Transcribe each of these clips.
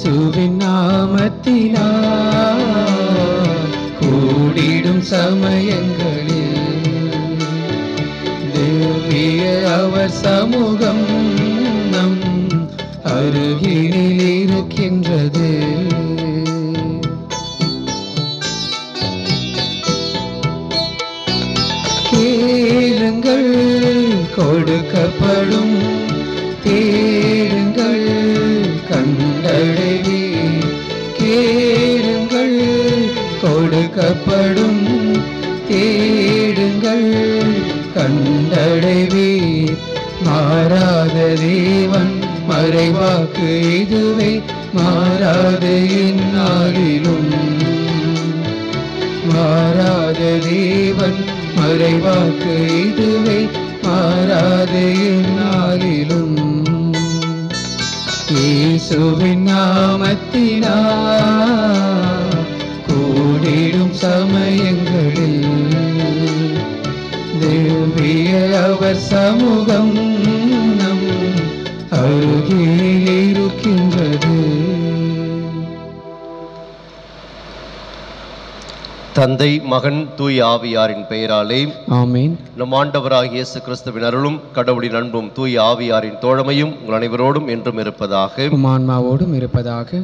இயேசுவின் நாமத்தினால் கூடிடும் சமயங்களில் தேவிய அவர் சமூகம் நம் அருகினில் இருக்கின்றது கேளுங்கள் கொடுக்கப்படும் தேடுங்கள் கண்டடைவே கேளுங்கள் கொடுக்கப்படும் தேடுங்கள் கண்டடைவே மாறாத தேவன் மறைவாக்கு இதுவே மாறாத இந்நாளிலும் மாறாத தேவன் மறைவாக்கு இதுவே மாறாத நாளிலும் இயேசுவின் நாமத்தினா கூடிடும் சமயங்களில் தேவிய அவர் சமூகம் நம் அருகில் இருக்கின்றது தந்தை மகன் தூய் ஆவியாரின் பெயராலே ஆமீன் நம் ஆண்டவராகிய இயேசு கிறிஸ்துவின் அருளும் கடவுளின் அன்பும் தூய் ஆவியாரின் தோழமையும் உங்கள் அனைவரோடும் என்றும் இருப்பதாக உம் ஆன்மாவோடும் இருப்பதாக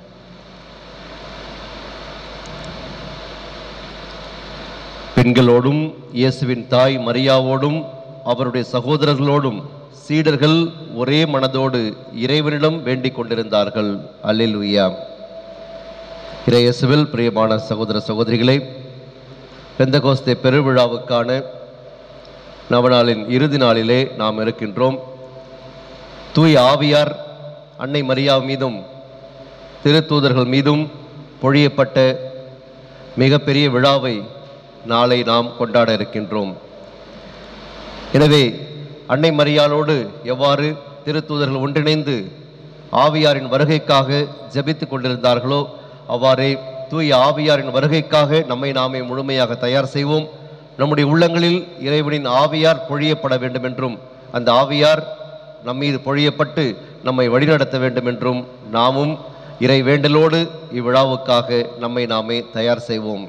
பெண்களோடும் இயேசுவின் தாய் மரியாவோடும் அவருடைய சகோதரர்களோடும் சீடர்கள் ஒரே மனதோடு இறைவனிடம் வேண்டிக் கொண்டிருந்தார்கள் அல்லேலூயா இறையேசுவில் பிரியமான சகோதர சகோதரிகளே பெந்தகோஸ்தே பெருவிழாவுக்கான நவநாளின் இறுதி நாளிலே நாம் இருக்கின்றோம் தூய் ஆவியார் அன்னை மரியா மீதும் திருத்தூதர்கள் மீதும் பொழியப்பட்ட மிகப்பெரிய விழாவை நாளை நாம் கொண்டாட இருக்கின்றோம் எனவே அன்னை மரியாளோடு எவ்வாறு திருத்தூதர்கள் ஒன்றிணைந்து ஆவியாரின் வருகைக்காக ஜெபித்துக் கொண்டிருந்தார்களோ அவ்வாறே தூய ஆவியாரின் வருகைக்காக நம்மை நாமே முழுமையாக தயார் செய்வோம் நம்முடைய உள்ளங்களில் இறைவனின் ஆவியார் பொழியப்பட வேண்டும் என்றும் அந்த ஆவியார் நம்மீது பொழியப்பட்டு நம்மை வழிநடத்த வேண்டும் என்றும் நாமும் இறை வேண்டலோடு இவ்விழாவுக்காக நம்மை நாமே தயார் செய்வோம்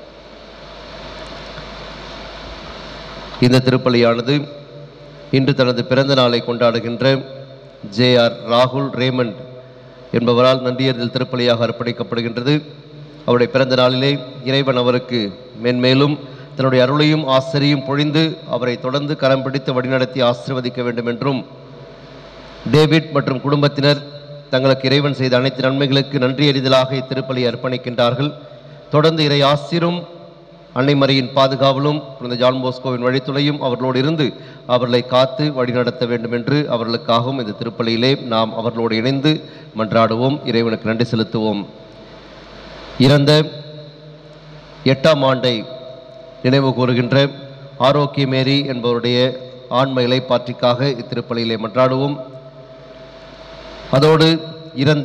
இந்த திருப்பலியானது இன்று தனது பிறந்த நாளை கொண்டாடுகின்ற ஜே ஆர் ராகுல் ரேமண்ட் என்பவரால் நன்றியறிதல் திருப்பலியாக அர்ப்பணிக்கப்படுகின்றது அவருடைய பிறந்த நாளிலே இறைவன் அவருக்கு மென்மேலும் தன்னுடைய அருளையும் ஆசிரியும் பொழிந்து அவரை தொடர்ந்து கரம் பிடித்து வழிநடத்தி ஆசீர்வதிக்க வேண்டும் என்றும் டேவிட் மற்றும் குடும்பத்தினர் தங்களுக்கு இறைவன் செய்த அனைத்து நன்மைகளுக்கு நன்றி அறிதலாக இத்திருப்பலியை அர்ப்பணிக்கின்றார்கள் தொடர்ந்து இறை ஆசிரும் அன்னை மரியின் பாதுகாவலும் புனித ஜான் போஸ்கோவின் வழித்துணையும் அவர்களோடு இருந்து அவர்களை காத்து வழிநடத்த வேண்டும் என்று அவர்களுக்காகவும் இந்த திருப்பலியிலே நாம் அவர்களோடு இணைந்து மன்றாடுவோம் இறைவனுக்கு நன்றி செலுத்துவோம் இறந்த எட்டாம் ஆண்டை நினைவு கூறுகின்ற ஆரோக்கிய மேரி என்பவருடைய ஆன்ம இலைப்பாற்றிக்காக இத்திருப்பலியிலே மன்றாடுவோம் அதோடு இறந்த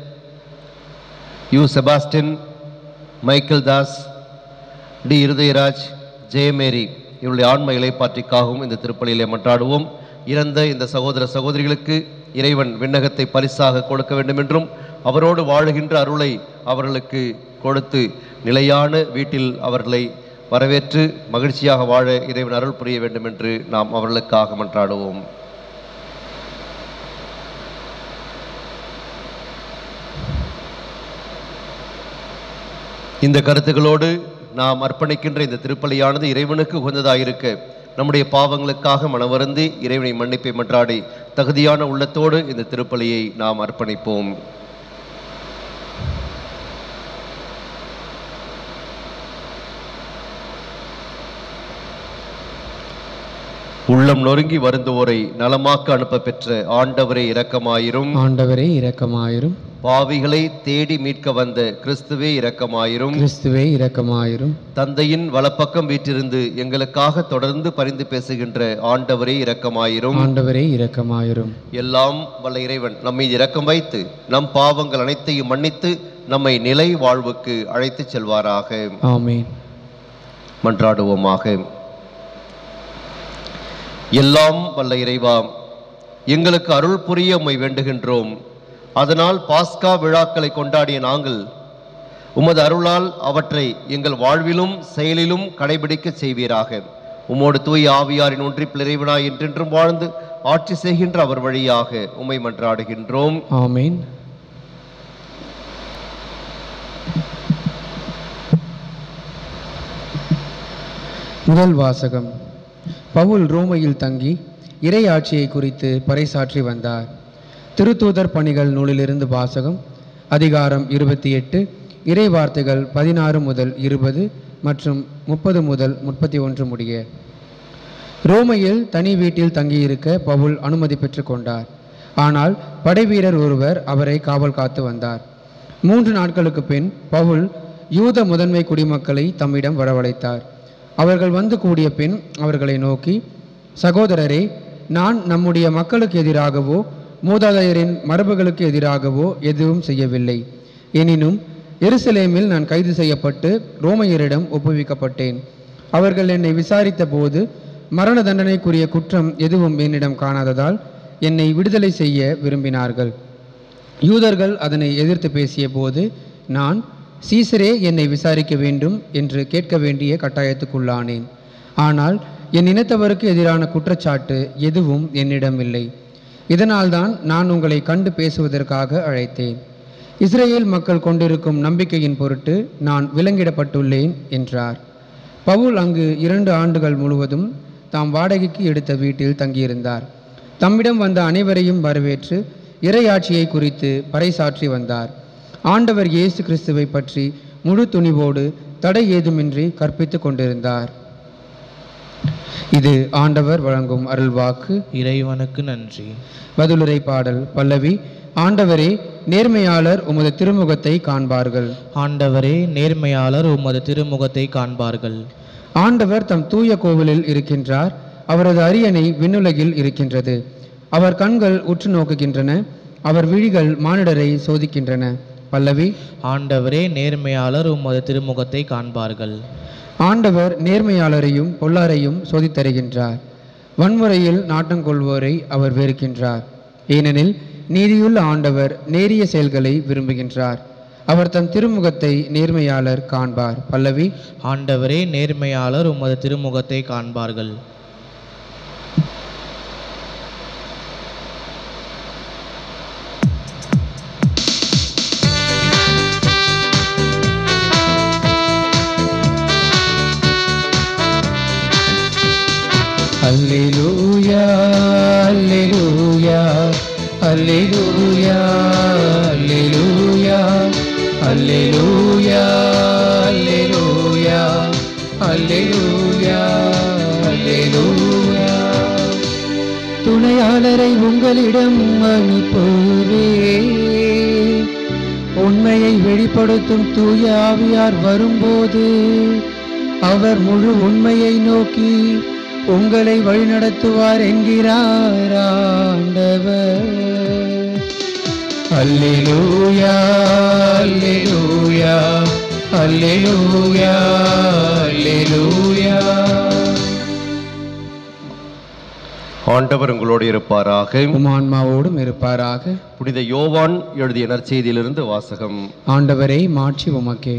யு செபாஸ்டின் மைக்கேல் தாஸ் டி இருதயராஜ் ஜெயமேரி இவருடைய ஆன்ம இலைப்பாற்றிக்காகவும் இந்த திருப்பலியிலே மன்றாடுவோம் இறந்த இந்த சகோதர சகோதரிகளுக்கு இறைவன் விண்ணகத்தை பரிசாக கொடுக்க வேண்டும் என்றும் அவரோடு வாழுகின்ற அருளை அவர்களுக்கு கொடுத்து நிலையான வீட்டில் அவர்களை வரவேற்று மகிழ்ச்சியாக வாழ இறைவன் அருள் புரிய வேண்டும் என்று நாம் அவர்களுக்காக மன்றாடுவோம் இந்த கருத்துக்களோடு நாம் அர்ப்பணிக்கின்ற இந்த திருப்பலியானது இறைவனுக்கு உகந்ததாயிருக்க நம்முடைய பாவங்களுக்காக மனவருந்தி இறைவனை மன்னிப்பை மன்றாடி தகுதியான உள்ளத்தோடு இந்த திருப்பலியை நாம் அர்ப்பணிப்போம் உள்ளம் நொறுங்கி வருந்துவோரை நலமாக்க அனுப்ப பெற்ற ஆண்டவரே இரக்கமாயிரும் ஆண்டவரே இரக்கமாயிரும் பாவிகளை தேடி மீட்க வந்த கிறிஸ்துவே இரக்கமாயிரும் கிறிஸ்துவே இரக்கமாயிரும் தந்தையின் வலப்பக்கம் வீற்றிருந்து எங்களுக்காக தொடர்ந்து பரிந்து பேசுகின்ற ஆண்டவரே இரக்கமாயிரும் ஆண்டவரே இரக்கமாயிரும் எல்லாம் வல்ல இறைவன் நம்மை இரக்கம் வைத்து நம் பாவங்கள் அனைத்தையும் மன்னித்து நம்மை நிலை வாழ்வுக்கு அழைத்துச் செல்வாராக ஆமென் மன்றாடுவோமாக எல்லாம் வல்ல இறைவா எங்களுக்கு அருள் புரிய உம்மை வேண்டுகின்றோம் அதனால் பாஸ்கா விழாக்களை கொண்டாடிய நாங்கள் உமது அருளால் அவற்றை எங்கள் வாழ்விலும் செயலிலும் கடைபிடிக்க செய்வீராக உமோடு தூய் ஆவியாரின் ஒன்றிப்பில் இறைவனாய் என்றென்றும் வாழ்ந்து ஆட்சி செய்கின்ற அவர் வழியாக உம்மை மன்றாடுகின்றோம் ஆமேன் முதல் வாசகம் பவுல் ரோமையில் தங்கி இறை ஆட்சியை குறித்து பறைசாற்றி வந்தார் திருத்தூதர் பணிகள் நூலிலிருந்து வாசகம் அதிகாரம் இருபத்தி எட்டு இறை வார்த்தைகள் பதினாறு முதல் இருபது மற்றும் முப்பது முதல் முப்பத்தி ஒன்று முடிய ரோமையில் தனி வீட்டில் தங்கியிருக்க பவுல் அனுமதி பெற்று கொண்டார் ஆனால் படைவீரர் ஒருவர் அவரை காவல் காத்து வந்தார் மூன்று நாட்களுக்கு பின் பவுல் யூத முதன்மை குடிமக்களை தம்மிடம் வரவழைத்தார் அவர்கள் வந்து கூடிய பின் அவர்களை நோக்கி சகோதரரே நான் நம்முடைய மக்களுக்கு எதிராகவோ மூதாதையரின் மரபுகளுக்கு எதிராகவோ எதுவும் செய்யவில்லை எனினும் எருசலேமில் நான் கைது செய்யப்பட்டு ரோமையரிடம் ஒப்புவிக்கப்பட்டேன் அவர்கள் என்னை விசாரித்த போது மரண தண்டனைக்குரிய குற்றம் எதுவும் என்னிடம் காணாததால் என்னை விடுதலை செய்ய விரும்பினார்கள் யூதர்கள் அதனை எதிர்த்து பேசிய போது நான் சீசரே என்னை விசாரிக்க வேண்டும் என்று கேட்க வேண்டிய கட்டாயத்துக்குள்ளானேன் ஆனால் என் இனத்தவருக்கு எதிரான குற்றச்சாட்டு எதுவும் என்னிடம் இல்லை இதனால்தான் நான் உங்களை கண்டு பேசுவதற்காக அழைத்தேன் இஸ்ரேல் மக்கள் கொண்டிருக்கும் நம்பிக்கையின் பொருட்டு நான் விலங்கிடப்பட்டுள்ளேன் என்றார் பவுல் அங்கு இரண்டு ஆண்டுகள் முழுவதும் தாம் வாடகைக்கு எடுத்த வீட்டில் தங்கியிருந்தார் தம்மிடம் வந்த அனைவரையும் வரவேற்று இறையாட்சியை குறித்து பறைசாற்றி வந்தார் ஆண்டவர் இயேசு கிறிஸ்துவை பற்றி முழு துணிவோடு தடை ஏதுமின்றி கற்பித்துக் கொண்டிருந்தார் இது ஆண்டவர் வழங்கும் அருள்வாக்கு இறைவனுக்கு நன்றி பதிலுரை பாடல் பல்லவி ஆண்டவரே நேர்மையாளர் உமது திருமுகத்தை காண்பார்கள் ஆண்டவரே நேர்மையாளர் உமது திருமுகத்தை காண்பார்கள் ஆண்டவர் தம் தூய கோவிலில் இருக்கின்றார் அவரது அரியணை விண்ணுலகில் இருக்கின்றது அவர் கண்கள் உற்று நோக்குகின்றன அவர் விழிகள் மானிடரை சோதிக்கின்றன பல்லவி ஆண்டவரே நேர்மையாளர் உமது திருமுகத்தை காண்பார்கள் ஆண்டவர் நேர்மையாளரையும் பொல்லாரையும் சோதித்தருகின்றார் வன்முறையில் நாட்டம் கொள்வோரை அவர் வெறுக்கின்றார் ஏனெனில் நீதியுள்ள ஆண்டவர் நேரிய செயல்களை விரும்புகின்றார் அவர் தம் திருமுகத்தை நேர்மையாளர் காண்பார் பல்லவி ஆண்டவரே நேர்மையாளர் உமது திருமுகத்தை காண்பார்கள் அல்லேலூயா அல்லேலூயா அல்லேலூயா அல்லேலூயா அல்லேலூயா அல்லேலூயா அல்லேலூயா அல்லேலூயா துணையாளரை உங்களிடம் அனுப்புவே உண்மையை வெளிப்படுத்தும் தூய ஆவியார் வரும்போது அவர் முழு உண்மையை நோக்கி உங்களை வழிநடத்துவார் என்கிறார் ஆண்டவர் அல்லேலூயா அல்லேலூயா அல்லேலூயா அல்லேலூயா ஆண்டவர் உங்களோடு இருப்பாராக உமான்மாவோடும் இருப்பாராக புனித யோவான் எழுதிய நற்செய்தியிலிருந்து வாசகம் ஆண்டவரை மாற்றி உமக்கே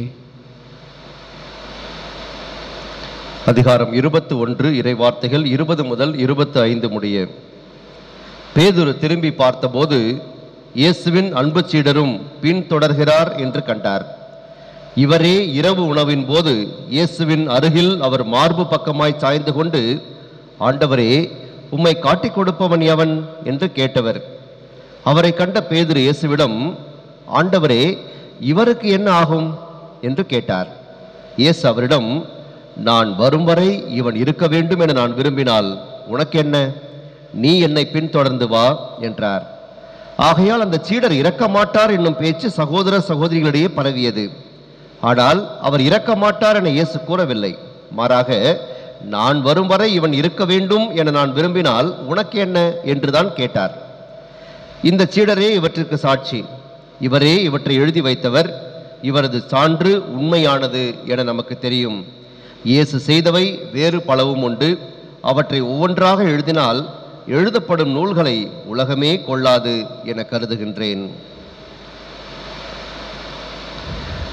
அதிகாரம் இருபத்து ஒன்று இறை வார்த்தைகள் இருபது முதல் இருபத்து ஐந்து முடிய பேதுரு திரும்பி பார்த்தபோது இயேசுவின் அன்பு சீடரும் பின்தொடர்கிறார் என்று கண்டார் இவரே இரவு உணவின் போது இயேசுவின் அருகில் அவர் மார்பு பக்கமாய் சாய்ந்து கொண்டு ஆண்டவரே உம்மை காட்டிக் கொடுப்பவன் எவன் என்று கேட்டவர் அவரை கண்ட பேதுரு இயேசுவிடம் ஆண்டவரே இவருக்கு என்ன ஆகும் என்று கேட்டார் இயேசு அவரிடம் நான் வரும் வரை இவன் இருக்க வேண்டும் என நான் விரும்பினால் உனக்கு என்ன நீ என்னை பின்தொடர்ந்து வா என்றார் ஆகையால் அந்த சீடர் இறக்க மாட்டார் என்னும் பேச்சு சகோதர சகோதரிகளிடையே பரவியது ஆனால் அவர் இறக்க மாட்டார் என இயேசு கூறவில்லை மாறாக நான் வரும் வரை இவன் இருக்க வேண்டும் என நான் விரும்பினால் உனக்கு என்ன என்றுதான் கேட்டார் இந்த சீடரே இவற்றிற்கு சாட்சி இவரே இவற்றை எழுதி வைத்தவர் இவரது சான்று உண்மையானது என நமக்கு தெரியும் இயேசு செய்தவை வேறு பலவும் உண்டு அவற்றை ஒவ்வொன்றாக எழுதினால் எழுதப்படும் நூல்களை உலகமே கொள்ளாது என கருதுகின்றேன்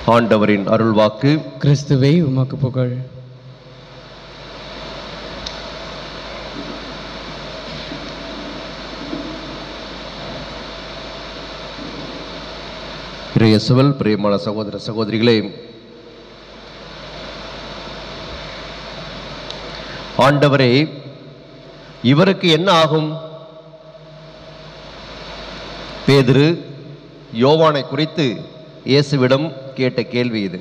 ஆண்டவரின் அருள்வாக்கு கிறிஸ்துவே உமக்கு புகழ் இறையசுவல் பிரியமான சகோதர சகோதரிகளே ஆண்டவரே இவருக்கு என்ன ஆகும் பேதுரு யோவானை குறித்து இயேசுவிடம் கேட்ட கேள்வி இது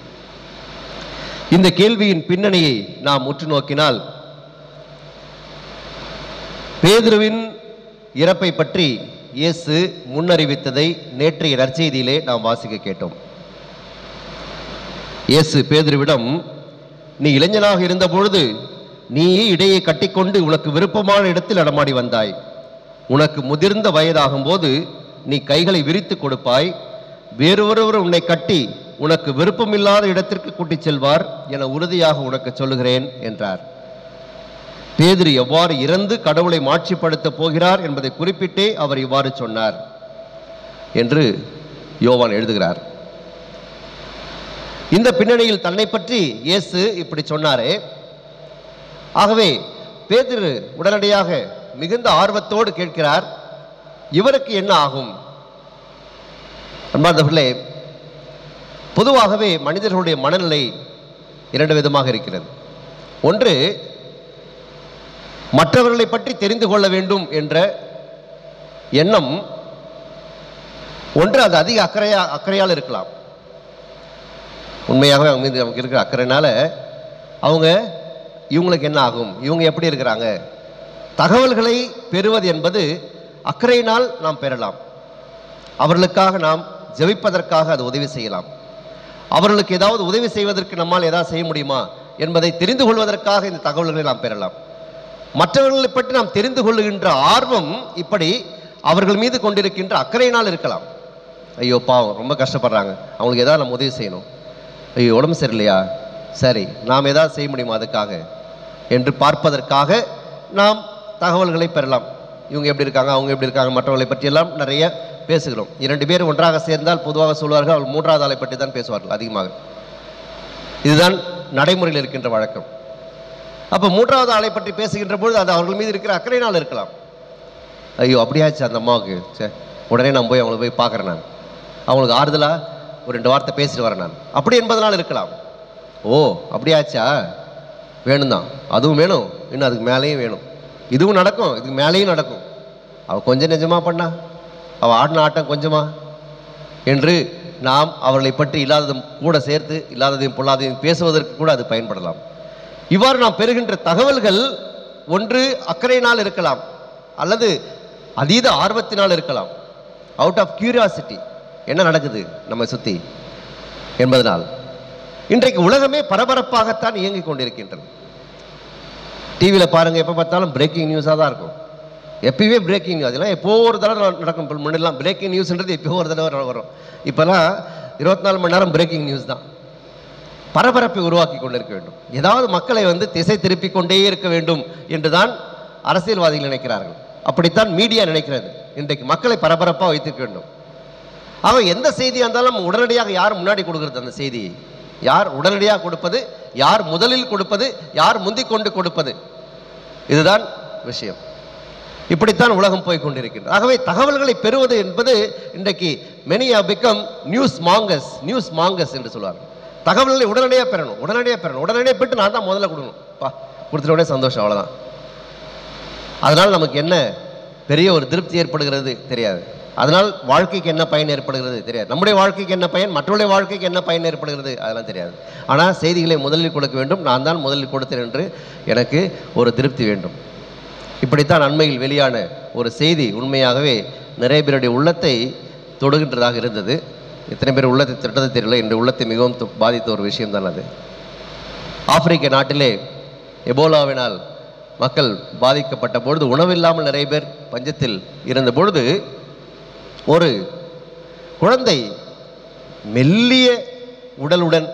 இந்த கேள்வியின் பின்னணியை நாம் உற்று நோக்கினால் பேதுருவின் இறப்பை பற்றி இயேசு முன்னறிவித்ததை நேற்றைய நற்செய்தியிலே நாம் வாசிக்க கேட்டோம் இயேசு பேதுருவிடம் நீ இளைஞனாக இருந்தபொழுது நீ இடையை கட்டிக்கொண்டு உனக்கு விருப்பமான இடத்தில் நடமாடி வந்தாய் உனக்கு முதிர்ந்த வயதாகும் போது நீ கைகளை விரித்து கொடுப்பாய் வேறொருவர் உன்னை கட்டி உனக்கு விருப்பமில்லாத இடத்திற்கு கூட்டிச் செல்வார் என உறுதியாக உனக்கு சொல்லுகிறேன் என்றார் பேதுரு எவ்வாறு இறந்து கடவுளை மாட்சிப்படுத்தப் போகிறார் என்பதை குறிப்பிட்டே அவர் இவ்வாறு சொன்னார் என்று யோவான் எழுதுகிறார் இந்த பின்னணியில் தன்னை பற்றி இயேசு இப்படி சொன்னாரே ஆகவே பேதுரு உடனடியாக மிகுந்த ஆர்வத்தோடு கேட்கிறார் இவருக்கு என்ன ஆகும் அன்பார்ந்தவர்களே பொதுவாகவே மனிதர்களுடைய மனநிலை இரண்டு விதமாக இருக்கிறது ஒன்று மற்றவர்களை பற்றி தெரிந்து கொள்ள வேண்டும் என்ற எண்ணம் ஒன்று அது அதிக அக்கறையா அக்கறையால் இருக்கலாம் உண்மையாகவே அவங்க மீது நமக்கு இருக்கிற அக்கறைனால அவங்க இவங்களுக்கு என்ன ஆகும் இவங்க எப்படி இருக்கிறாங்க தகவல்களை பெறுவது என்பது அக்கறையினால் நாம் பெறலாம் அவர்களுக்காக நாம் ஜெபிப்பதற்காக அது உதவி செய்யலாம் அவர்களுக்கு ஏதாவது உதவி செய்வதற்கு நம்மால் ஏதாவது செய்ய முடியுமா என்பதை தெரிந்து கொள்வதற்காக இந்த தகவல்களை நாம் பெறலாம் மற்றவர்களை பற்றி நாம் தெரிந்து கொள்ளுகின்ற ஆர்வம் இப்படி அவர்கள் மீது கொண்டிருக்கின்ற அக்கறையினால் இருக்கலாம் ஐயோ பாவம் ரொம்ப கஷ்டப்படுறாங்க அவங்களுக்கு ஏதாவது நம்ம உதவி செய்யணும் ஐயோ உடம்பு சரியில்லையா சரி நாம் ஏதாவது செய்ய முடியுமா அதுக்காக என்று பார்ப்பதற்காக நாம் தகவல்களை பெறலாம் இவங்க எப்படி இருக்காங்க அவங்க எப்படி இருக்காங்க மற்றவர்களை பற்றியெல்லாம் நிறைய பேசுகிறோம் இரண்டு பேர் ஒன்றாக சேர்ந்தால் பொதுவாக சொல்வார்கள் அவர்கள் மூன்றாவது ஆளை பற்றி தான் பேசுவார்கள் அதிகமாக இதுதான் நடைமுறையில் இருக்கின்ற வழக்கம் அப்போ மூன்றாவது ஆளை பற்றி பேசுகின்ற பொழுது அது அவர்கள் மீது இருக்கிற அக்கறையினால் இருக்கலாம் ஐயோ அப்படியாச்சு அந்த அம்மாவுக்கு சே உடனே நான் போய் அவங்கள போய் பார்க்குறேன் நான் அவங்களுக்கு ஆறுதலாக ஒரு ரெண்டு வார்த்தை பேசிட்டு வரேன் நான் அப்படி என்பதனால் இருக்கலாம் ஓ அப்படியாச்சா வேணும் தான் அதுவும் வேணும் இன்னும் அதுக்கு மேலேயும் வேணும் இதுவும் நடக்கும் இதுக்கு மேலேயும் நடக்கும் அவள் கொஞ்சம் நிஜமா பண்ணா அவள் ஆடின ஆட்டம் கொஞ்சமா என்று நாம் அவர்களை பற்றி இல்லாததும் கூட சேர்த்து இல்லாததையும் பொல்லாதையும் பேசுவதற்கு கூட அது பயன்படலாம் இவ்வாறு நாம் பெறுகின்ற தகவல்கள் ஒன்று அக்கறையினால் இருக்கலாம் அல்லது அதீத ஆர்வத்தினால் இருக்கலாம் அவுட் ஆஃப் கியூரியாசிட்டி என்ன நடக்குது நம்ம சுற்றி என்பதனால் இன்றைக்கு உலகமே பரபரப்பாகத்தான் இயங்கிக் கொண்டிருக்கின்றது டிவியில் பாருங்கள் எப்போ பார்த்தாலும் பிரேக்கிங் நியூஸாக தான் இருக்கும் எப்பயுமே பிரேக்கிங் நியூஸ் அதெல்லாம் எப்போ ஒரு தடவை நடக்கும் இப்போ முன்னெல்லாம் பிரேக்கிங் நியூஸ்ன்றது எப்போ ஒரு தடவை வரும் இப்போல்லாம் இருபத்தி நாலு மணி நேரம் பிரேக்கிங் நியூஸ் தான் பரபரப்பை உருவாக்கி கொண்டிருக்க வேண்டும் ஏதாவது மக்களை வந்து திசை திருப்பிக் கொண்டே இருக்க வேண்டும் என்றுதான் அரசியல்வாதிகள் நினைக்கிறார்கள் அப்படித்தான் மீடியா நினைக்கிறது இன்றைக்கு மக்களை பரபரப்பாக வைத்திருக்க வேண்டும் அவன் எந்த செய்தியாக இருந்தாலும் நம்ம உடனடியாக யார் முன்னாடி கொடுக்கிறது அந்த செய்தியை யார் உடனடியாக கொடுப்பது யார் முதலில் கொடுப்பது யார் முந்திக் கொண்டு கொடுப்பது இதுதான் விஷயம் இப்படித்தான் உலகம் போய் கொண்டிருக்கின்றது ஆகவே தகவல்களை பெறுவது என்பது இன்றைக்கு many have become news mongers news mongers என்று சொல்வார்கள் தகவல்களை உடனடியாக பெறணும் உடனடியாக பெறணும் உடனடியாக பெற்று நான் தான் முதல்ல கொடுக்கணும் பா கொடுத்துட்ட உடனே சந்தோஷம் அவ்வளோதான் அதனால் நமக்கு என்ன பெரிய ஒரு திருப்தி ஏற்படுகிறது தெரியாது அதனால் வாழ்க்கைக்கு என்ன பயன் ஏற்படுகிறது தெரியாது நம்முடைய வாழ்க்கைக்கு என்ன பயன் மற்றவருடைய வாழ்க்கைக்கு என்ன பயன் ஏற்படுகிறது அதெல்லாம் தெரியாது ஆனால் செய்திகளை முதலில் கொடுக்க வேண்டும் நான் தான் முதலில் கொடுத்தேன் என்று எனக்கு ஒரு திருப்தி வேண்டும் இப்படித்தான் அண்மையில் வெளியான ஒரு செய்தி உண்மையாகவே நிறைய பேருடைய உள்ளத்தை தொடுகின்றதாக இருந்தது எத்தனை பேர் உள்ளத்தை திட்டத்தை தெரியல என்ற உள்ளத்தை மிகவும் து- பாதித்த ஒரு விஷயம்தான் அது ஆப்பிரிக்க நாட்டிலே எபோலாவினால் மக்கள் பாதிக்கப்பட்ட பொழுது உணவில்லாமல் நிறைய பேர் பஞ்சத்தில் இருந்த பொழுது ஒரு குழந்தை மெல்லிய உடலுடன்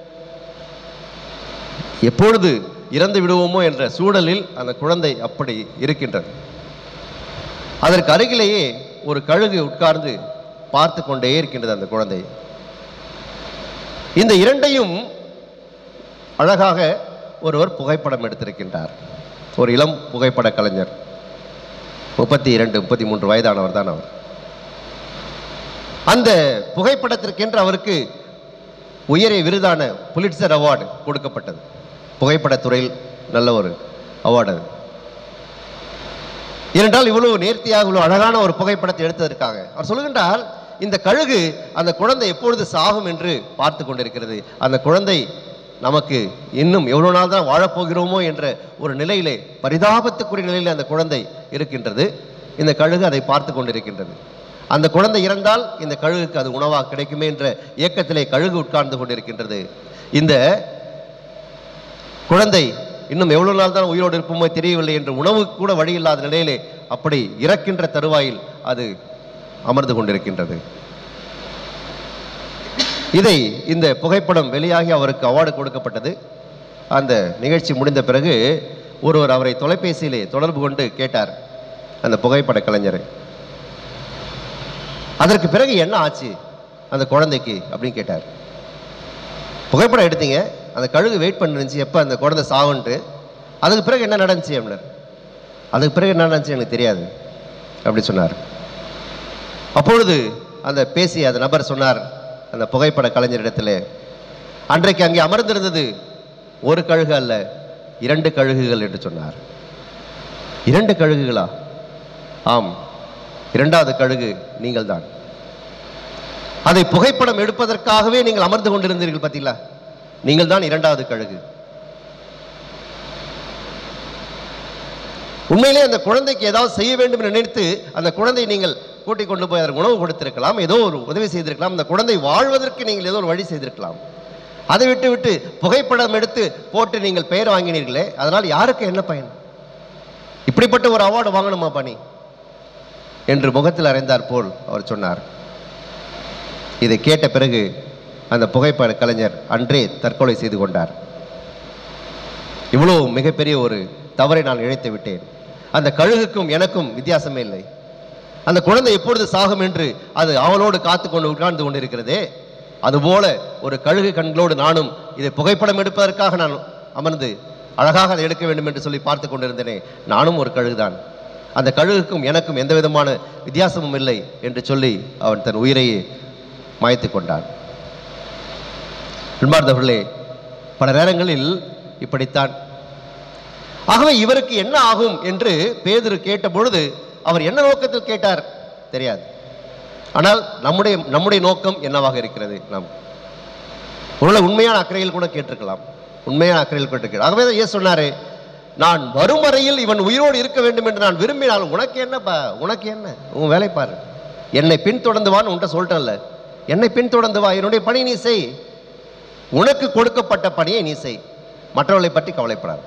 எப்பொழுது இறந்து விடுவோமோ என்ற சூழலில் அந்த குழந்தை அப்படி இருக்கின்றது அதற்கு அருகிலேயே ஒரு கழுகு உட்கார்ந்து பார்த்து கொண்டே இருக்கின்றது அந்த குழந்தை இந்த இரண்டையும் அழகாக ஒருவர் புகைப்படம் எடுத்திருக்கின்றார் ஒரு இளம் புகைப்பட கலைஞர் முப்பத்தி இரண்டு முப்பத்தி மூன்று வயதானவர் தான் அவர் அந்த புகைப்படத்திற்கென்று அவருக்கு உயரிய விருதான புலிட்சர் அவார்டு கொடுக்கப்பட்டது புகைப்படத்துறையில் நல்ல ஒரு அவார்டு அது ஏனென்றால் இவ்வளவு நேர்த்தியாக இவ்வளவு அழகான ஒரு புகைப்படத்தை எடுத்ததற்காக அவர் சொல்லுகின்றார் இந்த கழுகு அந்த குழந்தை எப்பொழுது சாகும் என்று பார்த்து கொண்டிருக்கிறது அந்த குழந்தை நமக்கு இன்னும் எவ்வளவு நாள் தான் வாழப்போகிறோமோ என்ற ஒரு நிலையிலே பரிதாபத்துக்குரிய நிலையில் அந்த குழந்தை இருக்கின்றது இந்த கழுகு அதை பார்த்து கொண்டிருக்கின்றது அந்த குழந்தை இறந்தால் இந்த கழுகுக்கு அது உணவாக கிடைக்குமே என்ற இயக்கத்திலே கழுகு உட்கார்ந்து கொண்டிருக்கின்றது இந்த குழந்தை இன்னும் எவ்வளவு நாள் தான் உயிரோடு இருப்போமோ தெரியவில்லை என்ற உணவு கூட வழி இல்லாத நிலையிலே அப்படி இறக்கின்ற தருவாயில் அது அமர்ந்து கொண்டிருக்கின்றது இதை இந்த புகைப்படம் வெளியாகி அவருக்கு அவார்டு கொடுக்கப்பட்டது அந்த நிகழ்ச்சி முடிந்த பிறகு ஒருவர் அவரை தொலைபேசியிலே தொடர்பு கொண்டு கேட்டார் அந்த புகைப்பட கலைஞரை அதற்கு பிறகு என்ன ஆச்சு அந்த குழந்தைக்கு அப்படின்னு கேட்டார் புகைப்படம் எடுத்தீங்க அந்த கழுகு வெயிட் பண்ணிருந்துச்சு எப்போ அந்த குழந்தை சாவுன்ட்டு அதுக்கு பிறகு என்ன நடந்துச்சு அப்படின்னார் அதுக்கு பிறகு என்ன நடந்துச்சு எனக்கு தெரியாது அப்படி சொன்னார் அப்பொழுது அந்த பேசிய அந்த நபர் சொன்னார் அந்த புகைப்பட கலைஞரிடத்தில் அன்றைக்கு அங்கே அமர்ந்திருந்தது ஒரு கழுகு அல்ல இரண்டு கழுகுகள் என்று சொன்னார் இரண்டு கழுகுகளா ஆம் இரண்டாவது கழுகு நீங்கள்தான் அதை புகைப்படம் எடுப்பதற்காகவே நீங்கள் அமர்ந்து கொண்டிருந்தீர்கள் பார்த்தீங்களா நீங்கள் தான் இரண்டாவது கழுகு உண்மையிலே அந்த குழந்தைக்கு ஏதாவது செய்ய வேண்டும் என்று நினைத்து அந்த குழந்தையை நீங்கள் கூட்டிக் கொண்டு போய் அதற்கு உணவு கொடுத்திருக்கலாம் ஏதோ ஒரு உதவி செய்திருக்கலாம் அந்த குழந்தை வாழ்வதற்கு நீங்கள் ஏதோ ஒரு வழி செய்திருக்கலாம் அதை விட்டு விட்டு புகைப்படம் எடுத்து போட்டு நீங்கள் பெயர் வாங்கினீர்களே அதனால் யாருக்கு என்ன பயன் இப்படிப்பட்ட ஒரு அவார்டு வாங்கணுமா பணி என்று முகத்தில் அறைந்தார் போல் அவர் சொன்னார் இதை கேட்ட பிறகு அந்த புகைப்பட கலைஞர் அன்றே தற்கொலை செய்து கொண்டார் இவ்வளோ மிகப்பெரிய ஒரு தவறை நான் இழைத்து விட்டேன் அந்த கழுகுக்கும் எனக்கும் வித்தியாசமே இல்லை அந்த குழந்தை எப்பொழுது சாகும் என்று அது அவளோடு காத்து கொண்டு உட்கார்ந்து கொண்டிருக்கிறதே அதுபோல ஒரு கழுகு கண்களோடு நானும் இதை புகைப்படம் எடுப்பதற்காக நான் அமர்ந்து அழகாக அதை எடுக்க வேண்டும் என்று சொல்லி பார்த்து கொண்டிருந்தேனே நானும் ஒரு கழுகுதான் அந்த கழுகுக்கும் எனக்கும் எந்த விதமான வித்தியாசமும் இல்லை என்று சொல்லி அவன் தன் உயிரையே மாய்த்து கொண்டான் அன்பார்ந்தவர்களே பல நேரங்களில் இப்படித்தான் ஆகவே இவருக்கு என்ன ஆகும் என்று பேதுரு கேட்ட பொழுது அவர் என்ன நோக்கத்தில் கேட்டார் தெரியாது ஆனால் நம்முடைய நம்முடைய நோக்கம் என்னவாக இருக்கிறது நாம் ஒருவேளை உண்மையான அக்கறையில் கூட கேட்டிருக்கலாம் உண்மையான அக்கறையில் கேட்டிருக்கிறார் ஆகவே தான் ஏன் சொன்னாரு நான் வரும் வரையில் இவன் உயிரோடு இருக்க வேண்டும் என்று நான் விரும்பினால் உனக்கு என்னப்பா உனக்கு என்ன உன் வேலை பாரு என்னை பின்தொடர்ந்து வான்னு உன்ட்ட சொல்லிட்டேன்ல என்னை பின்தொடர்ந்து வா என்னுடைய பணி நீ செய் உனக்கு கொடுக்கப்பட்ட பணியை நீ செய் மற்றவர்களை பற்றி கவலைப்படாது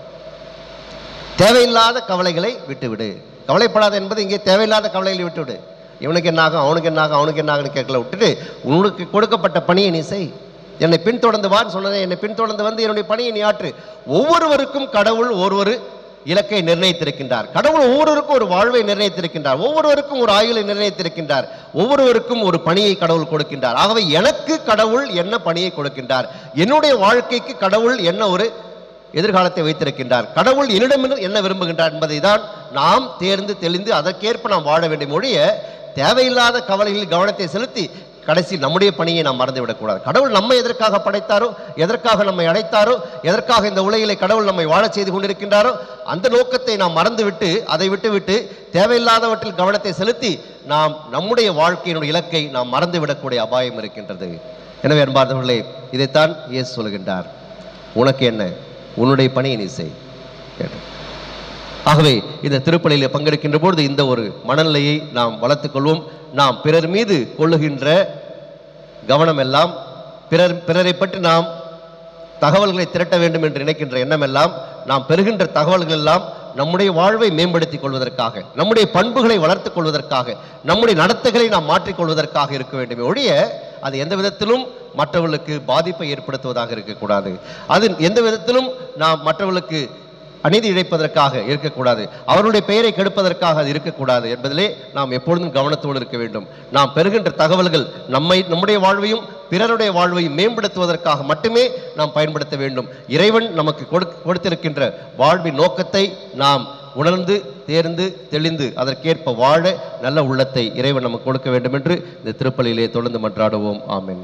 தேவையில்லாத கவலைகளை விட்டுவிடு கவலைப்படாத என்பது இங்கே தேவையில்லாத கவலைகளை விட்டுவிடு இவனுக்கு என்ன ஆகும் அவனுக்கு என்ன ஆகும் அவனுக்கு என்ன ஆகும்னு கேட்கல விட்டுட்டு உனக்கு கொடுக்கப்பட்ட பணியை நீ செய் என்னை பின்தொடர்ந்து வான்னு சொன்னதே என்னை பின்தொடர்ந்து வந்து என்னுடைய பணியை நீ ஆற்று ஒவ்வொருவருக்கும் கடவுள் ஒருவரு இலக்கை நிர்ணயித்திருக்கின்றார் கடவுள் ஒவ்வொருவருக்கும் ஒரு வாழ்வை நிர்ணயித்திருக்கின்றார் ஒவ்வொருவருக்கும் ஒரு ஆயுளை நிர்ணயித்திருக்கின்றார் ஒவ்வொருவருக்கும் ஒரு பணியை கடவுள் கொடுக்கின்றார் ஆகவே எனக்கு கடவுள் என்ன பணியை கொடுக்கின்றார் என்னுடைய வாழ்க்கைக்கு கடவுள் என்ன ஒரு எதிர்காலத்தை வைத்திருக்கின்றார் கடவுள் என்னிடமிருந்து என்ன விரும்புகின்றார் என்பதை தான் நாம் தேர்ந்து தெளிந்து அதற்கேற்ப நாம் வாழ வேண்டும் ஒழிய தேவையில்லாத கவலைகளில் கவனத்தை செலுத்தி கடைசி நம்முடைய பணியை நாம் மறந்துவிடக்கூடாது கடவுள் நம்மை எதற்காக படைத்தாரோ எதற்காக நம்மை அடைத்தாரோ எதற்காக இந்த உலகிலே கடவுள் நம்மை வாழச் செய்து கொண்டிருக்கின்றாரோ அந்த நோக்கத்தை நாம் மறந்துவிட்டு அதை விட்டுவிட்டு தேவையில்லாதவற்றில் கவனத்தை செலுத்தி நாம் நம்முடைய வாழ்க்கையினுடைய இலக்கை நாம் மறந்துவிடக்கூடிய அபாயம் இருக்கின்றது எனவே அன்பார்ந்தவர்களே இதைத்தான் இயேசு சொல்கின்றார் உனக்கு என்ன உன்னுடைய பணியை நீ செய் கேட்டார். ஆகவே இந்த திருப்பலியில் பங்கெடுக்கின்ற பொழுது இந்த ஒரு மனநிலையை நாம் வளர்த்துக் கொள்வோம் நாம் பிறர் மீது கொள்ளுகின்ற கவனம் எல்லாம் பிறர் பிறரை பற்றி நாம் தகவல்களை திரட்ட வேண்டும் என்று நினைக்கின்ற எண்ணம் எல்லாம் நாம் பெறுகின்ற தகவல்கள் எல்லாம் நம்முடைய வாழ்வை மேம்படுத்திக் கொள்வதற்காக நம்முடைய பண்புகளை வளர்த்துக் கொள்வதற்காக நம்முடைய நடத்தைகளை நாம் மாற்றிக் கொள்வதற்காக இருக்க வேண்டுமே ஒழிய அது எந்த விதத்திலும் மற்றவர்களுக்கு பாதிப்பை ஏற்படுத்துவதாக இருக்கக்கூடாது அது எந்த விதத்திலும் நாம் மற்றவர்களுக்கு அநீதி இழைப்பதற்காக இருக்கக்கூடாது அவருடைய பெயரை கெடுப்பதற்காக அது இருக்கக்கூடாது என்பதிலே நாம் எப்பொழுதும் கவனத்தோடு இருக்க வேண்டும் நாம் பெறுகின்ற தகவல்கள் நம்மை நம்முடைய வாழ்வையும் பிறருடைய வாழ்வையும் மேம்படுத்துவதற்காக மட்டுமே நாம் பயன்படுத்த வேண்டும் இறைவன் நமக்கு கொடுக்- கொடுத்திருக்கின்ற வாழ்வின் நோக்கத்தை நாம் உணர்ந்து தேர்ந்து தெளிந்து அதற்கேற்ப வாழ நல்ல உள்ளத்தை இறைவன் நமக்கு கொடுக்க வேண்டும் என்று இந்த திருப்பலியிலே தொடர்ந்து மன்றாடுவோம் ஆமென்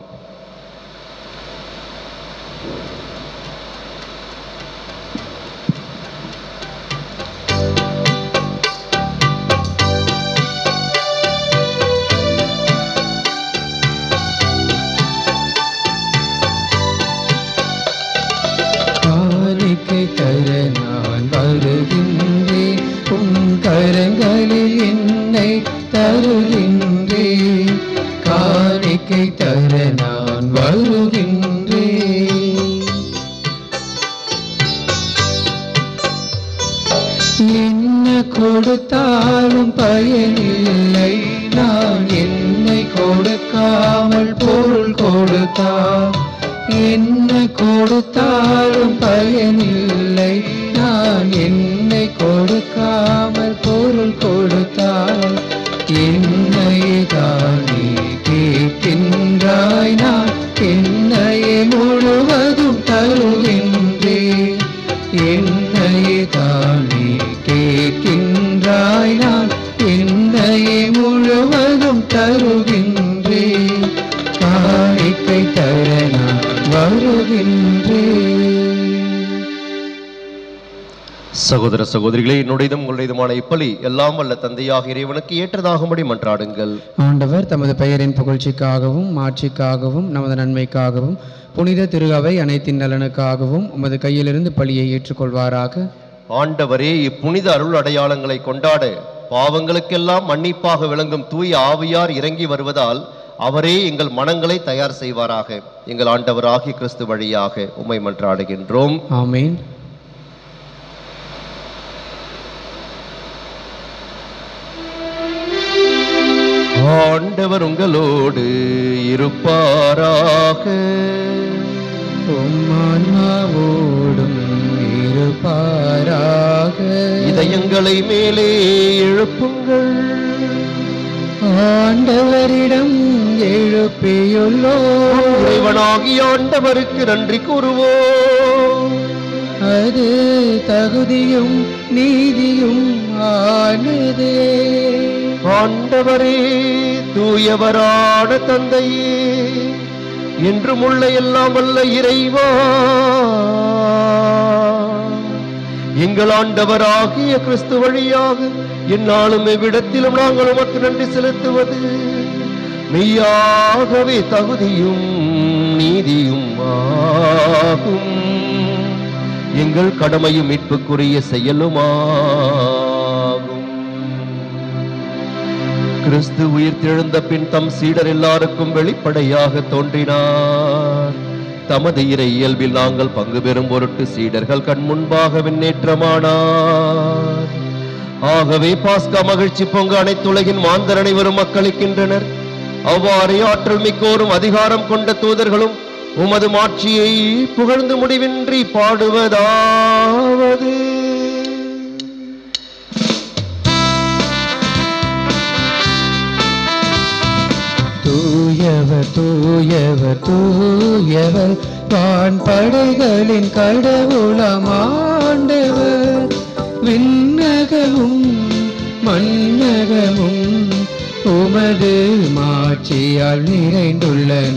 காணிக்கை தர நான் வருகின்றேன் உன் கரங்களில் என்னை தருகின்றேன் காணிக்கை தர நான் வருகின்றேன் என்ன கொடுத்தாலும் பயனில்லை நான் என்னை கொடுக்காமல் பொருள் கொடுத்தால் என்ன கொடுத்தாலும் பயனில்லை நான் என்னை கொடுக்காமல் பொருள் கொடுத்தால் என்னை தானே கேட்கின்றாய் நான் என்னையே முழுவதும் தருகின்றேன் என்னையே தானே கேட்கின்றாய் நான் என்னையே முழுவதும் தருகின்றேன் காணிக்கை தர நான் வருகின்றேன் சகோதர சகோதரிகளே என்னுடையதும் உங்களுடையதுமான இப்பலி எல்லாம் வல்ல தந்தையாக இறைவனுக்கு ஏற்றதாகும்படி மன்றாடுங்கள் ஆண்டவர் தமது பெயரின் புகழ்ச்சிக்காகவும் மாட்சிக்காகவும் நமது நன்மைக்காகவும் புனித திருகவை அனைத்தின் நலனுக்காகவும் உமது கையிலிருந்து பலியை ஏற்றுக்கொள்வாராக ஆண்டவரே இப்புனித அருள் அடையாளங்களை கொண்டாட பாவங்களுக்கெல்லாம் மன்னிப்பாக விளங்கும் தூய ஆவியார் இறங்கி வருவதால் அவரே எங்கள் மனங்களை தயார் செய்வாராக எங்கள் ஆண்டவராகிய கிறிஸ்து வழியாக உம்மை மன்றாடுகின்றோம் ஆமேன் ஆண்டவர் உங்களோடு இருப்பாராக உம்மான்மாவோடும் இருப்பாராக இதயங்களை மேலே எழுப்புங்கள் ஆண்டவரிடம் எழுப்பியுள்ளோ இறைவனாகிய ஆண்டவருக்கு நன்றி கூறுவோம் அது தகுதியும் நீதியும் ஆனதே ஆண்டவரே தூயவரான தந்தையே என்றும் உள்ள எல்லாம் வல்ல இறைவா எங்கள் ஆண்டவராகிய கிறிஸ்து வழியாக எந்நாளும் எவ்விடத்திலும் நாங்கள் உமக்கு நன்றி செலுத்துவது மெய்யாகவே தகுதியும் நீதியும் ஆகும் எங்கள் கடமையும் மீட்புக்குரிய செயலுமாகும் கிறிஸ்து உயிர்த்தெழுந்த பின் தம் சீடர் எல்லாருக்கும் வெளிப்படையாக தோன்றினார் தமது இறை இயல்பில் நாங்கள் பங்கு பெறும் பொருட்டு சீடர்கள் கண் முன்பாக விண்ணேற்றமானார் ஆகவே பாஸ்கா மகிழ்ச்சி பொங்க அனைத்துலகின் மாந்தர் அனைவரும் மக்களிக்கின்றனர் அவ்வாறே ஆற்றல் மிக்கோரும் அதிகாரம் கொண்ட தூதர்களும் உமது மாட்சியை புகழ்ந்து முடிவின்றி பாடுவதாவது தூயவர் தூயவர் தூயவர் வான் படைகளின் கடவுளமாண்டவர் விண்ணகமும் மன்னகமும் உமது மாட்சியால் நிறைந்துள்ளன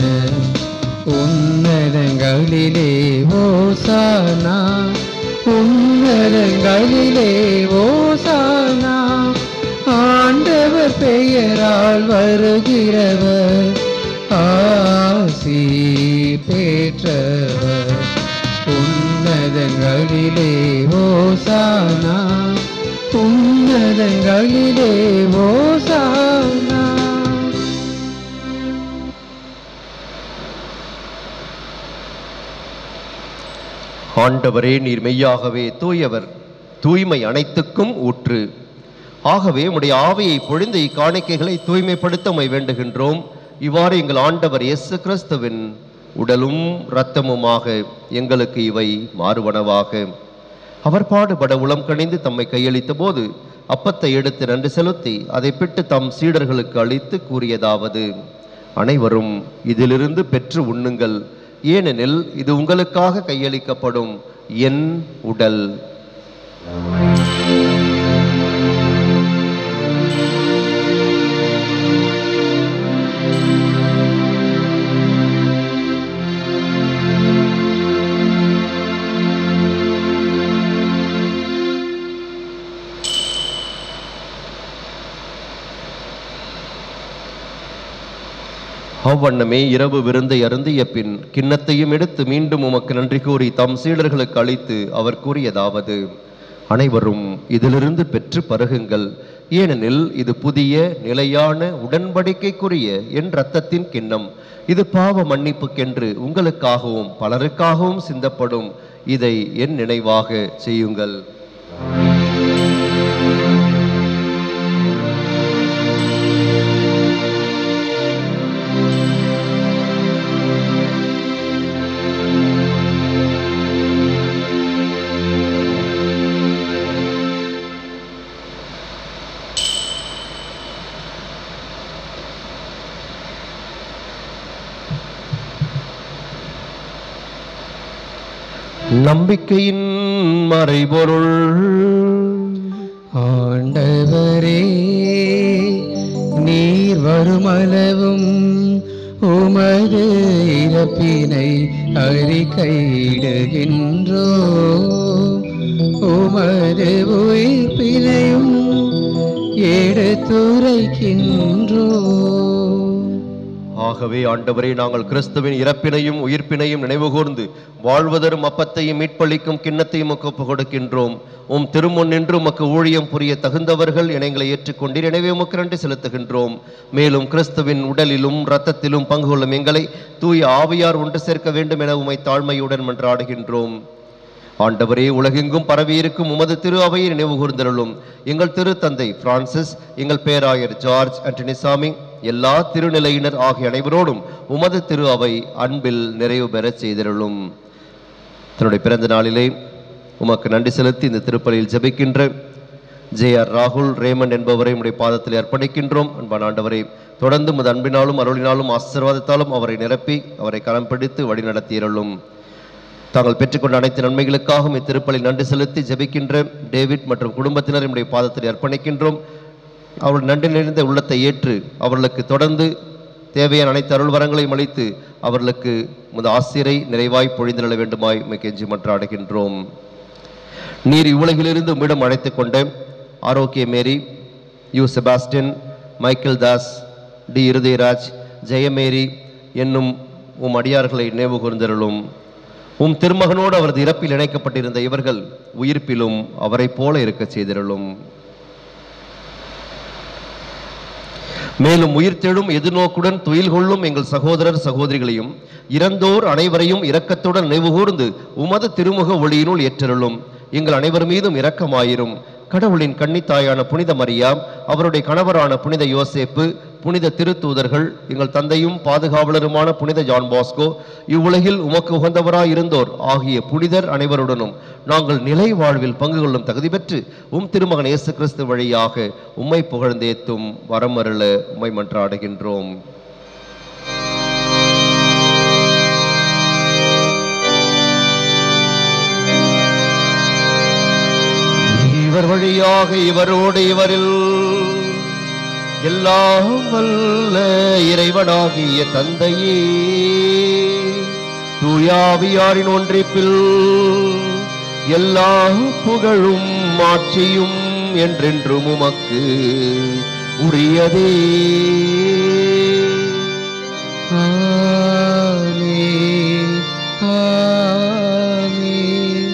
உன்னதங்களிலே ஓசானா உன்னதங்களிலே ஓசானா ஆண்டவர் பெயரால் வருகிறவர் ஆசி பெற்றவர் உன்னதங்களிலே ஓசானா உன்னதங்களிலே ஓசானா ஆண்டவரே நீர் மெய்யாகவே தூயவர் தூய்மை அனைத்துக்கும் ஊற்று ஆகவே உம்முடைய ஆவியை பொழிந்த இக்காணிக்கைகளை தூய்மைப்படுத்த உம்மை வேண்டுகின்றோம் இவ்வாறு எங்கள் ஆண்டவர் இயேசு கிறிஸ்துவின் உடலும் இரத்தமுமாக எங்களுக்கு இவை மாறுவனவாக அவர் பாடுபட உளம் கணிந்து தம்மை கையளித்த போது அப்பத்தை எடுத்து நன்றி செலுத்தி அதை பிட்டு தம் சீடர்களுக்கு அளித்து கூறியதாவது அனைவரும் இதிலிருந்து பெற்று உண்ணுங்கள் ஏனெனில் இது உங்களுக்காக கையளிக்கப்படும் என் உடல் அவ்வண்ணமே இரவு விருந்தை அருந்திய பின் கிண்ணத்தையும் எடுத்து மீண்டும் உமக்கு நன்றி கூறி தம் சீடர்களுக்கு அளித்து அவர் கூறியதாவது அனைவரும் இதிலிருந்து பெற்று பருகுங்கள் ஏனெனில் இது புதிய நிலையான உடன்படிக்கைக்குரிய என் இரத்தத்தின் கிண்ணம் இது பாவ மன்னிப்புக்கென்று உங்களுக்காகவும் பலருக்காகவும் சிந்தப்படும் இதை என் நினைவாக செய்யுங்கள் நம்பிக்கையின் மறைபொருள் ஆண்டவரே நீர் வருமளவும் உமது இறப்பினை அறிக்கையிடுகின்றோ உமது உயிர்ப்பினையும் எடுத்துரைக்கின்றோ ஆகவே ஆண்டவரே நாங்கள் கிறிஸ்துவின் இறப்பினையும் உயிர்ப்பினையும் நினைவுகூர்ந்து வாழ்வதரும் அப்பத்தையும் மீட்பளிக்கும் கிண்ணத்தையும் உமக்கு ஒப்புக் கொடுக்கின்றோம் உம் திருமுன் நின்று உமக்கு ஊழியம் புரிய தகுந்தவர்கள் என எங்களை ஏற்றுக்கொண்டீர் எனவே உமக்கு நன்றி செலுத்துகின்றோம் மேலும் கிறிஸ்துவின் உடலிலும் இரத்தத்திலும் பங்கு கொள்ளும் எங்களை தூய ஆவியார் ஒன்று சேர்க்க வேண்டும் என உமை தாழ்மையுடன் மன்றாடுகின்றோம் ஆண்டவரே உலகெங்கும் பரவியிருக்கும் உமது திரு அவையை நினைவு கூர்ந்தருளும் எங்கள் திரு தந்தை பிரான்சிஸ் எங்கள் பேராயர் ஜார்ஜ் அண்டனிசாமி எல்லா திருநிலையினர் ஆகிய அனைவரோடும் உமது திரு அவை அன்பில் நிறைவு பெறச் செய்திருளும் தன்னுடைய பிறந்த நாளிலே உமக்கு நன்றி செலுத்தி இந்த திருப்பலியில் ஜெபிக்கின்ற ஜே ஆர் ராகுல் ரேமன் என்பவரை உடைய பாதத்தில் அர்ப்பணிக்கின்றோம் அன்பான ஆண்டவரை தொடர்ந்து உமது அன்பினாலும் அருளினாலும் ஆசீர்வாதத்தாலும் அவரை நிரப்பி அவரை கரம் பிடித்து வழிநடத்தியருளும் தாங்கள் பெற்றுக்கொண்ட அனைத்து நன்மைகளுக்காகவும் இத்திருப்பலில் நன்றி செலுத்தி ஜெபிக்கின்ற டேவிட் மற்றும் குடும்பத்தினர் நம்முடைய பாதத்தில் அர்ப்பணிக்கின்றோம் அவர்கள் நன்றி நிறைந்த உள்ளத்தை ஏற்று அவர்களுக்கு தொடர்ந்து தேவையான அனைத்து அருள் வரங்களையும் அளித்து அவர்களுக்கு முத ஆசிரை நிறைவாய் பொழிந்திட வேண்டுமாய் உம்மை கெஞ்சி மன்றாடுகின்றோம் நீர் இவ்வுலகிலிருந்து உம்மிடம் அழைத்துக் கொண்ட ஆரோக்கிய மேரி யு செபாஸ்டின் மைக்கேல் தாஸ் டி இருதயராஜ் ஜெயமேரி என்னும் உம் அடியார்களை நினைவு கூர்ந்தருளும் உம் திருமகனோடு அவரது இறப்பில் இணைக்கப்பட்டிருந்த இவர்கள் உயிர்ப்பிலும் அவரைப் போல இருக்கச் செய்திருளும் மேலும் உயிர்த்தெழும் எதிர்நோக்குடன் துயில் கொள்ளும் எங்கள் சகோதரர் சகோதரிகளையும் இறந்தோர் அனைவரையும் இரக்கத்துடன் நினைவுகூர்ந்து உமது திருமுக ஒளியினுள் ஏற்றருளும் எங்கள் அனைவர் மீதும் இரக்கமாயிரும் கடவுளின் கன்னித்தாயான புனித மரியாம் அவருடைய கணவரான புனித யோசேப்பு புனித திருத்தூதர்கள் எங்கள் தந்தையும் பாதுகாவலருமான புனித ஜான் பாஸ்கோ இவ்வுலகில் உமக்கு உகந்தவராய் இருந்தோர் ஆகிய புனிதர் அனைவருடனும் நாங்கள் நிலை வாழ்வில் பங்கு கொள்ளும் தகுதி பெற்று உம் திருமகன் இயேசு கிறிஸ்து வழியாக உம்மை புகழ்ந்தேத்தும் வரமருள உம்மை மன்றாடுகின்றோம் இவர் வழியாக இவரோடு இவரில் எல்லாம் வல்ல இறைவனாகிய தந்தையே தூயாவியாரின் ஒன்றிப்பில் எல்லா புகழும் மாட்சியும் என்றென்றும் உமக்கு உரியதே ஆமென் ஆமென்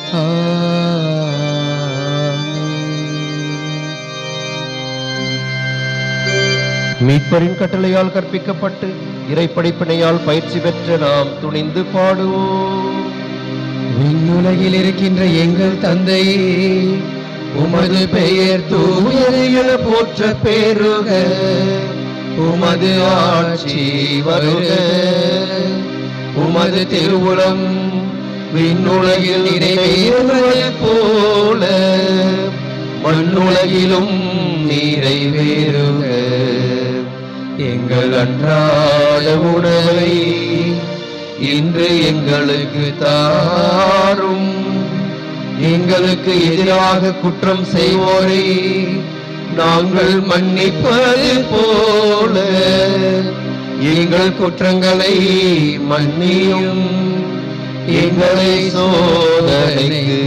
ஆமென் மீட்பரின் கட்டளையால் கற்பிக்கப்பட்டு இறைப்படைப்பினையால் பயிற்சி பெற்ற நாம் துணிந்து பாடுவோம் விண்ணுலகில் இருக்கின்ற எங்கள் தந்தையே உமது பெயர் தூயதையென போற்ற பேருக உமது ஆட்சி வருக உமது திருவுளம் விண்ணுலகில் நிறைவேறுவது போல மண்ணுலகிலும் நிறைவேறுக எங்கள் அன்றாட உணவை இன்று எங்களுக்கு தாரும் எங்களுக்கு எதிராக குற்றம் செய்வோரை நாங்கள் மன்னிப்பது போல எங்கள் குற்றங்களை மன்னியும் எங்களை சோதனைக்கு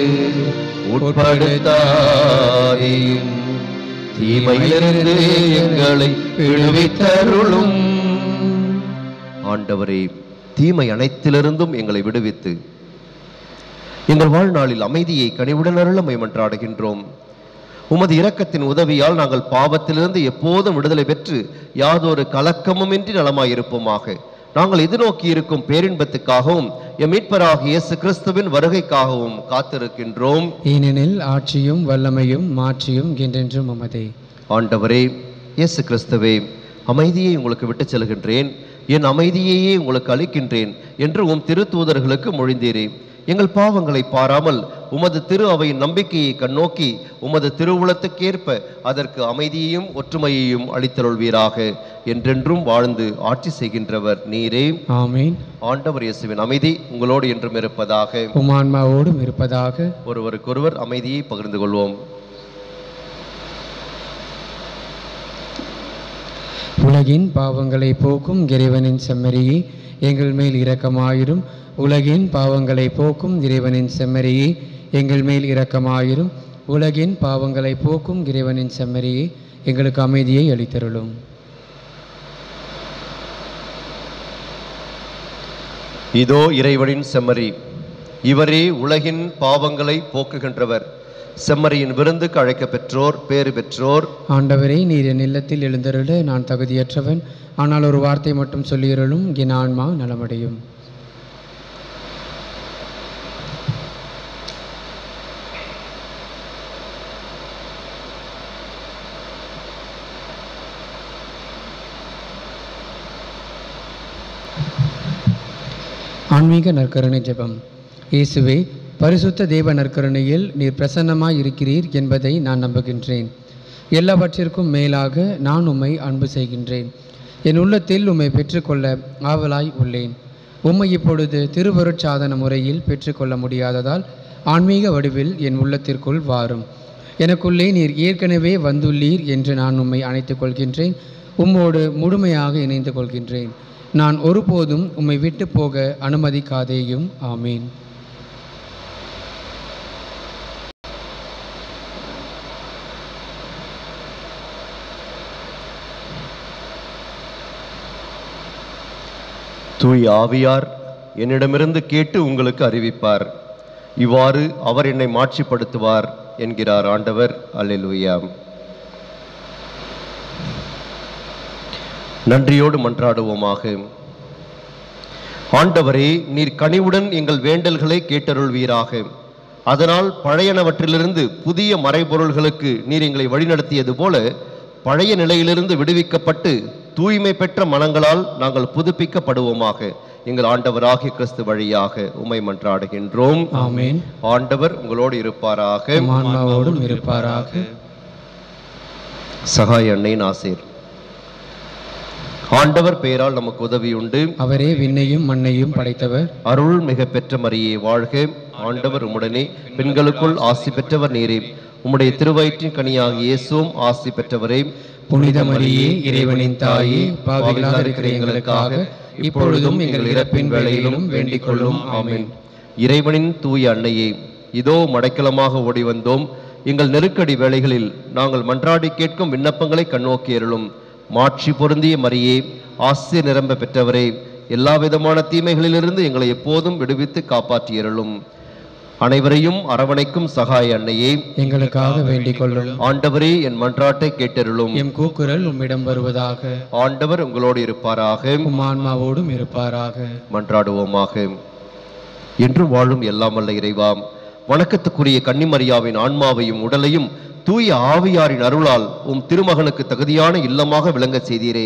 உட்படுத்தாதையும் தீமையிலிருந்து எங்களை விடுவித்தருளும் ஆண்டவரே தீமை அனைத்திலிருந்தும் எங்களை விடுவித்து எங்கள் வாழ்நாளில் அமைதியை கனிவுடன் அருளமை மன்றாடுகின்றோம் உமது இரக்கத்தின் உதவியால் நாங்கள் பாவத்திலிருந்து எப்போதும் விடுதலை பெற்று யாதொரு கலக்கமுமின்றி நலமாயிருப்போமாக நாங்கள் எதிர்நோக்கி இருக்கும் பேரின்பத்துக்காகவும் எம் மீட்பராகிய இயேசு கிறிஸ்துவின் வருகைக்காகவும் காத்திருக்கின்றோம் ஏனெனில் ஆட்சியும் வல்லமையும் மாட்சியும் என்றென்றும் உமதே ஆண்டவரே இயேசு கிறிஸ்துவே அமைதியை உங்களுக்கு விட்டுச் செல்கின்றேன் என் அமைதியையே உங்களுக்கு அளிக்கின்றேன் என்று உம் திருத்தூதர்களுக்கு மொழிந்தீரே எங்கள் பாவங்களை பாராமல் உமது திரு அவையின் நம்பிக்கையை கண்ணோக்கி உமது திருவுளத்துக்கேற்ப அதற்கு அமைதியையும் ஒற்றுமையையும் அளித்தருள்வீராக என்றென்றும் வாழ்ந்து ஆட்சி செய்கின்றவர் நீரே ஆமீன் ஆண்டவர் இயேசுவின் அமைதி உங்களோடு என்றும் இருப்பதாக உமான்மாவோடும் இருப்பதாக ஒருவருக்கொருவர் அமைதியை பகிர்ந்து கொள்வோம் உலகின் பாவங்களை போக்கும் இறைவனின் செம்மறியே எங்கள் மேல் இரக்கமாயிரும் உலகின் பாவங்களை போக்கும் இறைவனின் செம்மறியே எங்கள் மேல் இரக்கமாயிரும் உலகின் பாவங்களை போக்கும் இறைவனின் செம்மறியே எங்களுக்கு அமைதியை அளித்தருளும் இதோ இறைவனின் செம்மறி இவரே உலகின் பாவங்களை போக்குகின்றவர் செம்மறியின் விருந்துக்கு அழைக்க பெற்றோர் பேறு பெற்றோர் ஆண்டவரே நீர் என் இல்லத்தில் எழுந்தருள நான் தகுதியற்றவன் ஆனால் ஒரு வார்த்தை மட்டும் சொல்லியருளும் என் ஆன்மா நலமடையும் ஆன்மீக நற்கருணை ஜெபம் இயேசுவே பரிசுத்த தேவ நற்கருணையில் நீர் பிரசன்னமாய் இருக்கிறீர் என்பதை நான் நம்புகின்றேன் எல்லாவற்றிற்கும் மேலாக நான் உம்மை அன்பு செய்கின்றேன் என் உள்ளத்தில் உம்மை பெற்றுக்கொள்ள ஆவலாய் உள்ளேன் உம்மை இப்பொழுது திருவருட்சாதன முறையில் பெற்றுக்கொள்ள முடியாததால் ஆன்மீக வடிவில் என் உள்ளத்திற்குள் வாரும் எனக்குள்ளே நீர் ஏற்கனவே வந்துள்ளீர் என்று நான் உம்மை அணைத்துக் கொள்கின்றேன் உம்மோடு முழுமையாக இணைந்து கொள்கின்றேன் நான் ஒருபோதும் உம்மை விட்டு போக அனுமதிக்காதேயும் ஆமீன் தூய் ஆவியார் என்னிடமிருந்து கேட்டு உங்களுக்கு அறிவிப்பார் இவ்வாறு அவர் என்னை மாட்சிப்படுத்துவார் என்கிறார் ஆண்டவர் அல்லேலூயா நன்றியோடு மன்றாடுவோமாக ஆண்டவரே நீர் கனிவுடன் எங்கள் வேண்டல்களை கேட்டருள்வீராக அதனால் பழையனவற்றிலிருந்து புதிய மறைபொருள்களுக்கு நீர் எங்களை வழிநடத்தியது போல பழைய நிலையிலிருந்து விடுவிக்கப்பட்டு தூய்மை பெற்ற மனங்களால் நாங்கள் புதுப்பிக்கப்படுவோமாக எங்கள் ஆண்டவராகிய கிறிஸ்து வழியாக உமை மன்றாடுகின்றோம் ஆமேன் ஆண்டவர் உங்களோடு இருப்பாராக உம் ஆன்மாவோடும் இருப்பாராக சகாய அன்னை நாசேர் ஆண்டவர் பெயரால் நமக்கு உதவி உண்டு அவரே விண்ணையும் மண்ணையும் படைத்தவர் அருள் மிக பெற்ற மரியே வாழ்க ஆண்டவர் உம்முடனே பெண்களுக்குள் ஆசி பெற்றவர் நீரே உம்முடைய திருவயிற்றின் கனியாகிய இயேசுவும் ஆசி பெற்றவரே புனித மரியே இறைவனின் தாயே பாவிகளாக இருக்கிற எங்களுக்காக இப்பொழுதும் எங்கள் இறப்பின் வேளையிலும் வேண்டிக் கொள்ளும் ஆமென் இறைவனின் தூய அன்னையே இதோ மடைக்கலமாக ஓடி வந்தோம் எங்கள் நெருக்கடி வேளைகளில் நாங்கள் மன்றாடி கேட்கும் விண்ணப்பங்களை கண்ணோக்கி அருளும் மாட்சி பொருந்திய மரியே ஆசிய நிரம்ப பெற்றவரே எல்லா விதமான தீமைகளிலிருந்து எங்களை எப்போதும் விடுவித்து காப்பாற்றி அருளும் அனைவரையும் அரவணைக்கும் சகாய அன்னையே எங்களுக்காக வேண்டிக் கொள்ளும் ஆண்டவரே என் மன்றாட்டை கேட்டருளும் எம் கூக்குரல் உம்மிடம் வருவதாக ஆண்டவர் உங்களோடு இருப்பாராக உம் ஆன்மாவோடும் இருப்பாராக மன்றாடுவோமாக என்றும் வாழும் எல்லாம் வல்ல இறைவாம் வணக்கத்துக்குரிய கன்னிமரியாவின் ஆன்மாவையும் உடலையும் தூய ஆவியாரின் அருளால் உம் திருமகனுக்கு தகுதியான இல்லமாக விளங்கச் செய்தீரே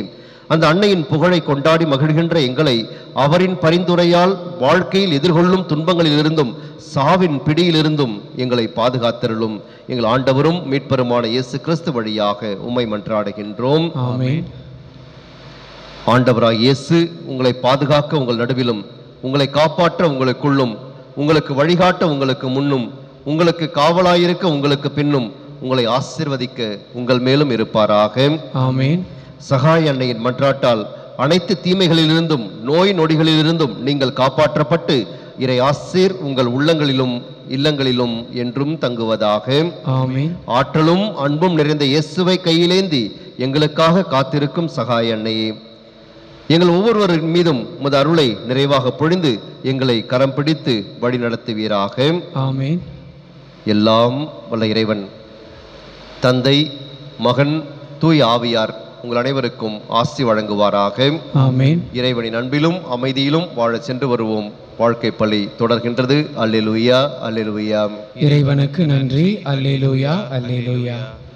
அந்த அன்னையின் புகழை கொண்டாடி மகிழ்கின்ற எங்களை அவரின் பரிந்துரையால் வாழ்க்கையில் எதிர்கொள்ளும் துன்பங்களிலிருந்தும் சாவின் பிடியிலிருந்தும் எங்களை பாதுகாத்தருளும் எங்கள் ஆண்டவரும் மீட்பெருமான இயேசு கிறிஸ்து வழியாக உம்மை மன்றாடுகின்றோம் ஆமென் ஆண்டவராய் இயேசு உங்களை பாதுகாக்க உங்கள் நடுவிலும் உங்களை காப்பாற்ற உங்களுக்குள்ளும் உங்களுக்கு வழிகாட்ட உங்களுக்கு முன்னும் உங்களுக்கு காவலாயிருக்க உங்களுக்கு பின்னும் உங்களை ஆசிர்வதிக்க உங்கள் மேலும் இருப்பாராக ஆமென் சகாய அன்னையின் மன்றாட்டால் அனைத்து தீமைகளிலிருந்தும் நோய் நொடிகளிலிருந்தும் நீங்கள் காப்பாற்றப்பட்டு இறை ஆசீர் உங்கள் உள்ளங்களிலும் இல்லங்களிலும் என்றும் தங்குவதாக ஆமென் ஆற்றலும் அன்பும் நிறைந்த இயேசுவை கையிலேந்தி எங்களுக்காக காத்திருக்கும் சகாய அன்னையே எங்கள் ஒவ்வொருவரின் மீதும் உமது அருளை நிறைவாக பொழிந்து எங்களை கரம் பிடித்து வழி நடத்துவீராக ஆமென் எல்லாம் வல்ல இறைவன் தந்தை மகன் தூய் ஆவியார் உங்கள் அனைவருக்கும் ஆசி வழங்குவாராக ஆமென் இறைவனின் அன்பிலும் அமைதியிலும் வாழச் சென்று வருவோம் வாழ்க்கை பள்ளி தொடர்கின்றது அல்லேலூயா அல்லேலூயா இறைவனுக்கு நன்றி அல்லேலூயா அல்லேலூயா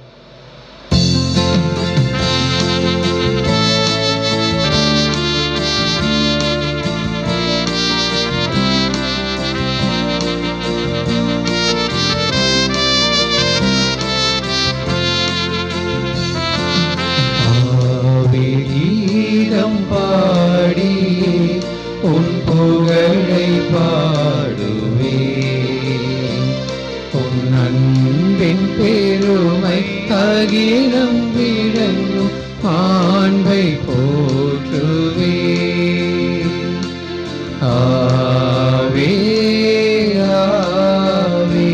ஆவே கீதம் பாடி உன் புகழை பாடுவே உன் அன்பின் பெருமை அகிலம் விளங்கும் ஆண்பை போற்றுவே ஆவே ஆவே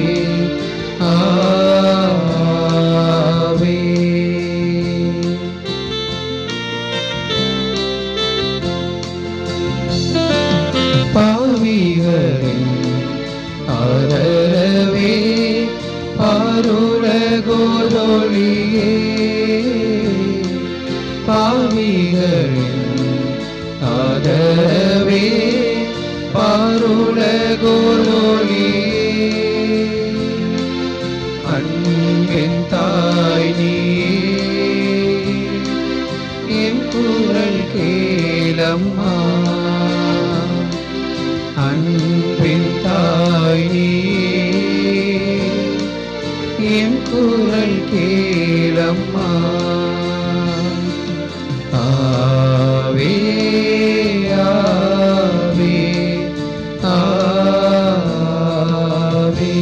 ஆவே பாவிகளின் ஆதரவே பாருலகோதொழியே பாவிகளின் ஆதரவே பாருலகோதொழியே அன்பின் தாய் நீ என் குரல் கேளம்மா அன்பின் தாய் நீ என் குரல் கேளம்மா ஆவே ஆவே ஆவே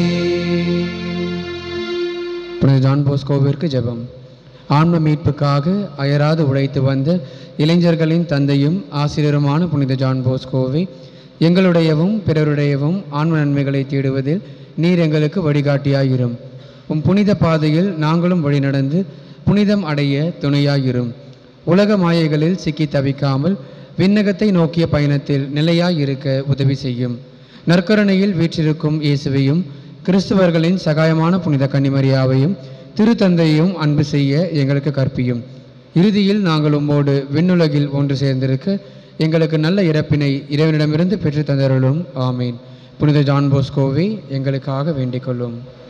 புனித ஜான் போஸ்கோவிற்கு ஜெபம் ஆன்ம மீட்புக்காக அயராது உழைத்து வந்த இளைஞர்களின் தந்தையும் ஆசிரியருமான புனித ஜான் போஸ்கோவை எங்களுடையவும் பிறருடையவும் ஆன்ம நன்மைகளை தேடுவதில் நீர் எங்களுக்கு வழிகாட்டியாயிரும் உம் புனித பாதையில் நாங்களும் வழிநடந்து புனிதம் அடைய துணையாயிரும் உலக மாயைகளில் சிக்கி தவிக்காமல் விண்ணகத்தை நோக்கிய பயணத்தில் நிலையாயிருக்க உதவி செய்யும் நற்கருணையில் வீற்றிருக்கும் இயேசுவையும் கிறிஸ்துவர்களின் சகாயமான புனித கன்னிமரியாவையும் திருத்தந்தையும் அன்பு செய்ய எங்களுக்கு கற்பியும் இறுதியில் நாங்கள் உம்மோடு விண்ணுலகில் ஒன்று சேர்ந்திருக்க எங்களுக்கு நல்ல இறப்பினை இறைவனிடமிருந்து பெற்று தந்தருளும் ஆமீன் புனித ஜான் போஸ்கோவை எங்களுக்காக வேண்டிக் கொள்ளும்